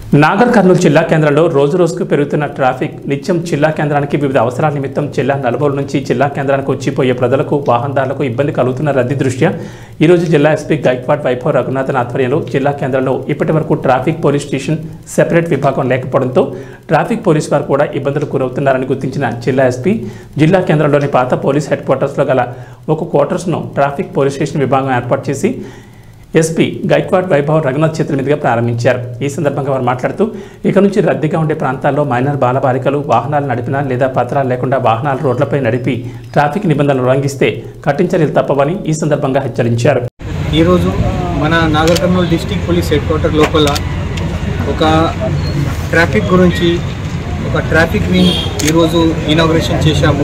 నాగర్ కర్నూలు జిల్లా కేంద్రంలో రోజు రోజుకు పెరుగుతున్న ట్రాఫిక్ నిత్యం జిల్లా కేంద్రానికి వివిధ అవసరాల నిమిత్తం జిల్లా నలుమూల నుంచి జిల్లా కేంద్రానికి వచ్చిపోయే ప్రజలకు వాహనదారులకు ఇబ్బంది కలుగుతున్న రద్దీ దృష్ట్యా ఈరోజు జిల్లా ఎస్పీ గైక్వాడ్ వైభవ్ రఘునాథన్ ఆధ్వర్యంలో జిల్లా కేంద్రంలో ఇప్పటి వరకు ట్రాఫిక్ పోలీస్ స్టేషన్ సెపరేట్ విభాగం లేకపోవడంతో ట్రాఫిక్ పోలీస్ వారు కూడా ఇబ్బందులకు గురవుతున్నారని గుర్తించిన జిల్లా ఎస్పీ జిల్లా కేంద్రంలోని పాత పోలీస్ హెడ్ క్వార్టర్స్లో గల ఒక క్వార్టర్స్ను ట్రాఫిక్ పోలీస్ స్టేషన్ విభాగం ఏర్పాటు చేసి ఎస్పీ గైక్వాడ్ వైభవ్ రఘునాథ్ చేతుల మీదుగా ప్రారంభించారు ఈ సందర్భంగా వారు మాట్లాడుతూ ఇక నుంచి రద్దీగా ఉండే ప్రాంతాల్లో మైనర్ బాలబాలికలు వాహనాలు నడిపినా లేదా పత్రాలు లేకుండా వాహనాలు రోడ్లపై నడిపి ట్రాఫిక్ నిబంధనలు ఉల్లంఘిస్తే కఠిన చర్యలు తప్పవని ఈ సందర్భంగా హెచ్చరించారు ఈరోజు మన Nagarkurnool district police head quarter లోపల ఒక ట్రాఫిక్ గురించి ఒక ట్రాఫిక్ వింగ్ ఈరోజు ఇనాగ్రేషన్ చేశాము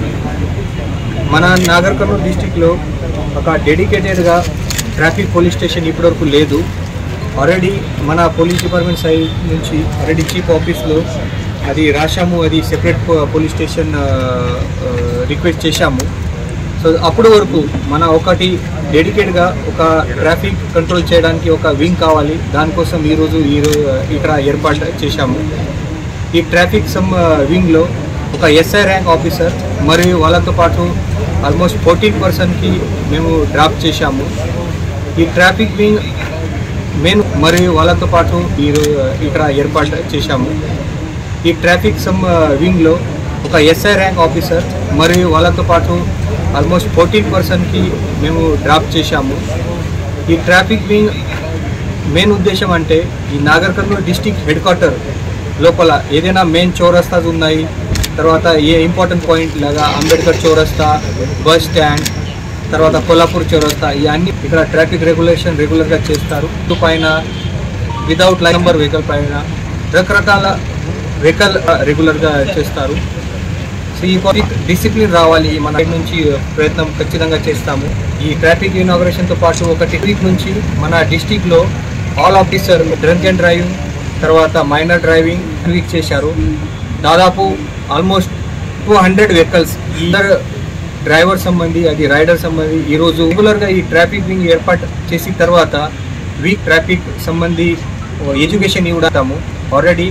మన నాగర్ కర్నూలు డిస్టిక్లో ఒక డెడికేటెడ్గా ట్రాఫిక్ పోలీస్ స్టేషన్ ఇప్పటివరకు లేదు ఆల్రెడీ మన పోలీస్ డిపార్ట్మెంట్ సైడ్ నుంచి ఆల్రెడీ చీఫ్ ఆఫీస్లో అది రాశాము అది సెపరేట్ పోలీస్ స్టేషన్ రిక్వెస్ట్ చేశాము సో అప్పటి వరకు మన ఒకటి డెడికేట్గా ఒక ట్రాఫిక్ కంట్రోల్ చేయడానికి ఒక వింగ్ కావాలి దానికోసం ఈరోజు ఈరోజు ఇక్కడ ఏర్పాటు చేశాము ఈ ట్రాఫిక్ సమ్ వింగ్లో ఒక ఎస్ఐ ర్యాంక్ ఆఫీసర్ మరియు వాళ్ళతో పాటు ఆల్మోస్ట్ ఫోర్టీన్ పర్సన్కి మేము డ్రాప్ చేశాము ఈ ట్రాఫిక్ వింగ్ మెయిన్ మరియు వాళ్ళతో పాటు ఈరోజు ఇక్కడ ఏర్పాటు చేశాము ఈ ట్రాఫిక్ సమ్ వింగ్లో ఒక ఎస్ఐ ర్యాంక్ ఆఫీసర్ మరియు వాళ్ళతో పాటు ఆల్మోస్ట్ ఫోర్టీన్ పర్సన్కి మేము డ్రాప్ చేశాము ఈ ట్రాఫిక్ వింగ్ మెయిన్ ఉద్దేశం అంటే ఈ Nagarkurnool district head quarter లోపల ఏదైనా మెయిన్ చౌరస్తాస్ ఉన్నాయి తర్వాత ఏ ఇంపార్టెంట్ పాయింట్ లాగా అంబేద్కర్ చౌరస్తా బస్ స్టాండ్ తర్వాత కొల్లాపూర్ చౌరస్తా ఇవన్నీ ఇక్కడ ట్రాఫిక్ రెగ్యులేషన్ రెగ్యులర్గా చేస్తారు ఇటు పైన వితౌట్ లైన్ నెంబర్ వెహికల్ పైన రకరకాల వెహికల్ రెగ్యులర్గా చేస్తారు సో ఈ ట్రాఫిక్ డిసిప్లిన్ రావాలి మన సైడ్ నుంచి ప్రయత్నం ఖచ్చితంగా చేస్తాము ఈ ట్రాఫిక్ ఇనాగ్రేషన్తో పాటు ఒకటి వీక్ నుంచి మన డిస్టిక్లో all officer drunk and driving తర్వాత మైనర్ డ్రైవింగ్ వీక్ చేశారు దాదాపు ఆల్మోస్ట్ టూ హండ్రెడ్ వెహికల్స్ అందరు డ్రైవర్ సంబంధి అది రైడర్ సంబంధి ఈరోజు రెగ్యులర్గా ఈ ట్రాఫిక్ వింగ్ ఏర్పాటు చేసిన తర్వాత వీక్ ట్రాఫిక్ సంబంధి ఎడ్యుకేషన్ ఇవ్వడతాము ఆల్రెడీ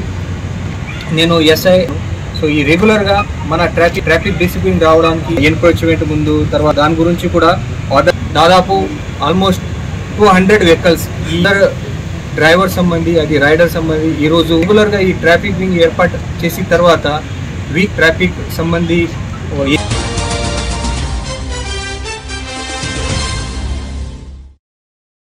నేను ఎస్ఐ సో ఈ రెగ్యులర్గా మన ట్రాఫిక్ ట్రాఫిక్ డిసిప్లిన్ రావడానికి ఎన్క్రోచ్మెంట్ ముందు తర్వాత దాని గురించి కూడా ఆర్డర్ దాదాపు ఆల్మోస్ట్ టూ హండ్రెడ్ వెహికల్స్ అందరు డ్రైవర్ సంబంధి అది రైడర్ సంబంధి ఈరోజు రెగ్యులర్గా ఈ ట్రాఫిక్ వింగ్ ఏర్పాటు చేసిన తర్వాత వీక్ ట్రాఫిక్ సంబంధి